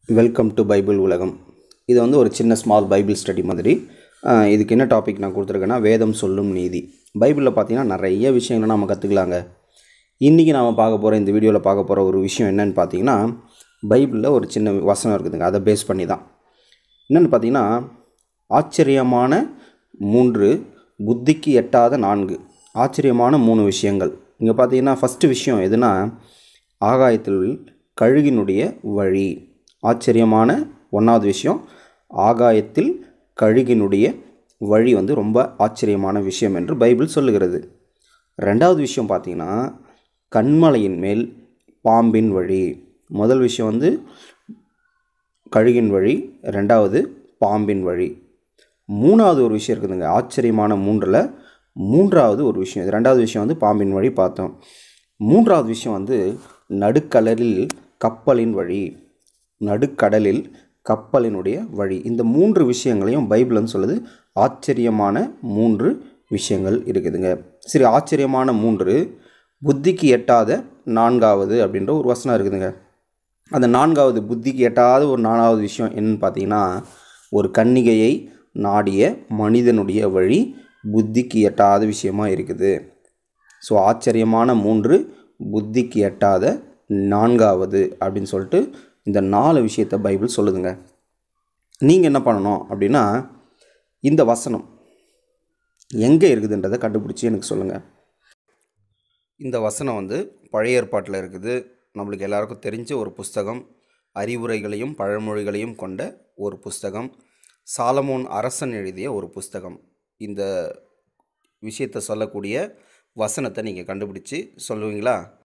welcome to Bible உலகம் இது வந்து ஒரு சின்ன ஸ்மால் பைபிள் ஸ்டடி மாதிரி ஆஹ் இதுக்கு என்ன டாபிக் நான் கொடுத்துருக்கேன்னா வேதம் சொல்லும் நீதி பைபிளில் பார்த்தீங்கன்னா நிறைய விஷயங்களை நம்ம கற்றுக்கலாங்க இன்றைக்கி நாம் பார்க்க போகிற இந்த வீடியோவில் பார்க்க போகிற ஒரு விஷயம் என்னன்னு பார்த்தீங்கன்னா பைபிளில் ஒரு சின்ன வசனம் இருக்குதுங்க அதை பேஸ் பண்ணி தான் என்னென்னு பார்த்தீங்கன்னா ஆச்சரியமான மூன்று புத்திக்கு எட்டாத நான்கு ஆச்சரியமான மூணு விஷயங்கள் இங்கே பார்த்தீங்கன்னா ஃபஸ்ட்டு விஷயம் எதுனா ஆகாயத்தில் கழுகினுடைய வழி ஆச்சரியமான ஒன்றாவது விஷயம் ஆகாயத்தில் கழுகினுடைய வழி வந்து ரொம்ப ஆச்சரியமான விஷயம் என்று பைபிள் சொல்லுகிறது ரெண்டாவது விஷயம் பார்த்தீங்கன்னா கண்மலையின் மேல் பாம்பின் வழி முதல் விஷயம் வந்து கழுகின் வழி ரெண்டாவது பாம்பின் வழி மூணாவது ஒரு விஷயம் இருக்குதுங்க ஆச்சரியமான மூன்றில் மூன்றாவது ஒரு விஷயம் இது ரெண்டாவது விஷயம் வந்து பாம்பின் வழி பார்த்தோம் மூன்றாவது விஷயம் வந்து நடுக்கடலில் கப்பலின் வழி நடுக்கடலில் கப்பலினுடைய வழி இந்த மூன்று விஷயங்களையும் பைபிள் வந்து சொல்லுது ஆச்சரியமான மூன்று விஷயங்கள் இருக்குதுங்க சரி ஆச்சரியமான மூன்று புத்திக்கு எட்டாத நான்காவது அப்படின்ற ஒரு வசனம் இருக்குதுங்க அந்த நான்காவது புத்திக்கு எட்டாத ஒரு நாலாவது விஷயம் என்னன்னு பார்த்தீங்கன்னா ஒரு கன்னிகையை நாடிய மனிதனுடைய வழி புத்திக்கு எட்டாத விஷயமா இருக்குது ஸோ ஆச்சரியமான மூன்று புத்திக்கு எட்டாத நான்காவது அப்படின்னு சொல்லிட்டு இந்த நாலு விஷயத்தை பைபிள் சொல்லுதுங்க நீங்கள் என்ன பண்ணணும் அப்படின்னா இந்த வசனம் எங்கே இருக்குதுன்றதை கண்டுபிடிச்சி எனக்கு சொல்லுங்கள் இந்த வசனம் வந்து பழைய ஏற்பாட்டில் இருக்குது நம்மளுக்கு எல்லாருக்கும் தெரிஞ்ச ஒரு புஸ்தகம் அறிவுரைகளையும் பழமொழிகளையும் கொண்ட ஒரு புஸ்தகம் சாலமோன் அரசன் எழுதிய ஒரு புஸ்தகம் இந்த விஷயத்தை சொல்லக்கூடிய வசனத்தை நீங்கள் கண்டுபிடிச்சி சொல்லுவீங்களா